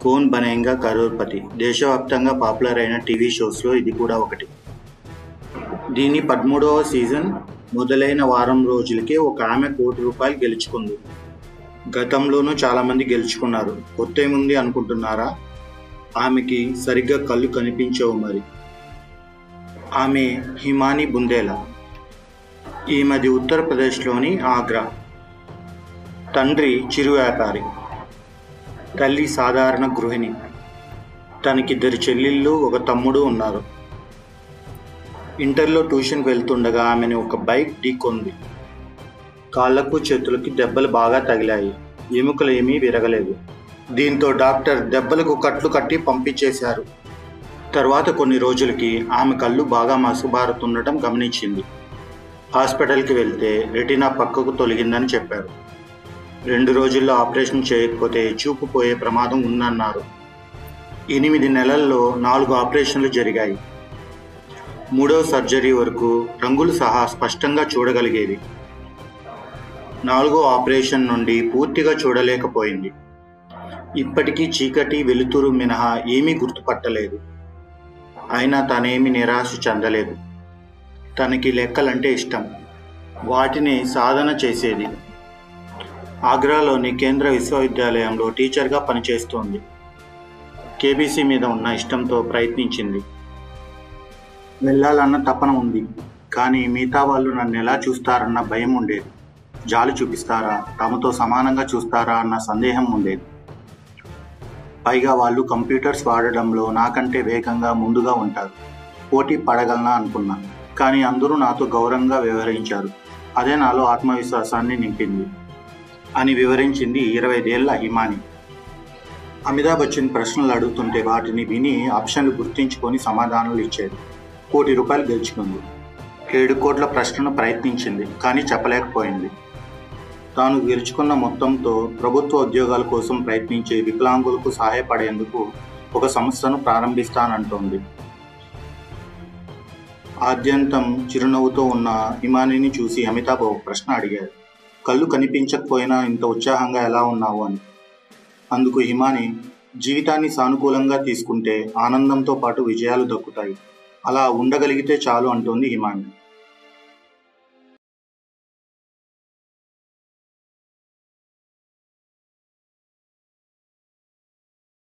cone బనేగా crorepati దేశవ్యాప్తంగా popular అయిన TV షోస్లో ఇది కూడా ఒకటి దీని పదమూడవ సీజన్ మొదలైన వారం రోజులకే ఒక ఆమె కోటి రూపాయలు గెలుచుకుంది గతంలోనూ చాలామంది గెలుచుకున్నారు కొత్త ఏముంది అనుకుంటున్నారా ఆమెకి సరిగ్గా కళ్ళు కనిపించవు మరి ఆమె హిమాని బుందేలా ఈమెది ఉత్తరప్రదేశ్లోని ఆగ్రా తండ్రి చిరు వ్యాపారి తల్లి సాధారణ గృహిణి తనకిద్దరు చెల్లెళ్ళు ఒక తమ్ముడు ఉన్నారు ఇంటర్లో ట్యూషన్ వెళ్తుండగా ఆమెను ఒక బైక్ ఢీకొంది కాళ్లకు చేతులకి దెబ్బలు బాగా తగిలాయి ఎముకలు ఏమీ విరగలేదు దీంతో డాక్టర్ దెబ్బలకు కట్లు కట్టి పంపించేశారు తర్వాత కొన్ని రోజులకి ఆమె కళ్ళు బాగా మసుబారుతుండటం గమనించింది హాస్పిటల్కి వెళ్తే రెటీనా పక్కకు తొలగిందని చెప్పారు రెండు రోజుల్లో ఆపరేషన్ చేయకపోతే చూపు పోయే ప్రమాదం ఉందన్నారు ఎనిమిది నెలల్లో నాలుగు ఆపరేషన్లు జరిగాయి మూడో సర్జరీ వరకు రంగులు సహా స్పష్టంగా చూడగలిగేది నాలుగో ఆపరేషన్ నుండి పూర్తిగా చూడలేకపోయింది ఇప్పటికీ చీకటి వెలుతురు మినహా ఏమీ గుర్తుపట్టలేదు అయినా తనేమి నిరాశ చెందలేదు తనకి లెక్కలంటే ఇష్టం వాటిని సాధన చేసేది ఆగ్రాలోని కేంద్ర విశ్వవిద్యాలయంలో టీచర్గా పనిచేస్తోంది కేబీసీ మీద ఉన్న ఇష్టంతో ప్రయత్నించింది వెళ్ళాలన్న తపన ఉంది కానీ మిగతా వాళ్ళు నన్ను ఎలా చూస్తారన్న భయం ఉండేది జాలి చూపిస్తారా తమతో సమానంగా చూస్తారా అన్న సందేహం ఉండేది పైగా వాళ్ళు కంప్యూటర్స్ వాడడంలో నాకంటే వేగంగా ముందుగా ఉంటారు పోటీ పడగలనా అనుకున్నా కానీ అందరూ నాతో గౌరవంగా వ్యవహరించారు అదే నాలో ఆత్మవిశ్వాసాన్ని నింపింది అని వివరించింది ఇరవై ఐదేళ్ల హిమాని అమితాబ్ బచ్చన్ ప్రశ్నలు అడుగుతుంటే వాటిని విని ఆప్షన్లు గుర్తించుకొని సమాధానాలు ఇచ్చేది కోటి రూపాయలు గెలుచుకుంది ఏడు కోట్ల ప్రశ్నను ప్రయత్నించింది కానీ చెప్పలేకపోయింది తాను గెలుచుకున్న మొత్తంతో ప్రభుత్వ ఉద్యోగాల కోసం ప్రయత్నించే వికలాంగులకు సహాయపడేందుకు ఒక సంస్థను ప్రారంభిస్తానంటోంది ఆద్యంతం చిరునవ్వుతో ఉన్న హిమానిని చూసి అమితాబ్ ఒక ప్రశ్న అడిగారు కళ్ళు కనిపించకపోయినా ఇంత ఉత్సాహంగా ఎలా ఉన్నావు అని అందుకు హిమాని జీవితాన్ని సానుకూలంగా తీసుకుంటే ఆనందంతో పాటు విజయాలు దక్కుతాయి అలా ఉండగలిగితే చాలు అంటోంది హిమాని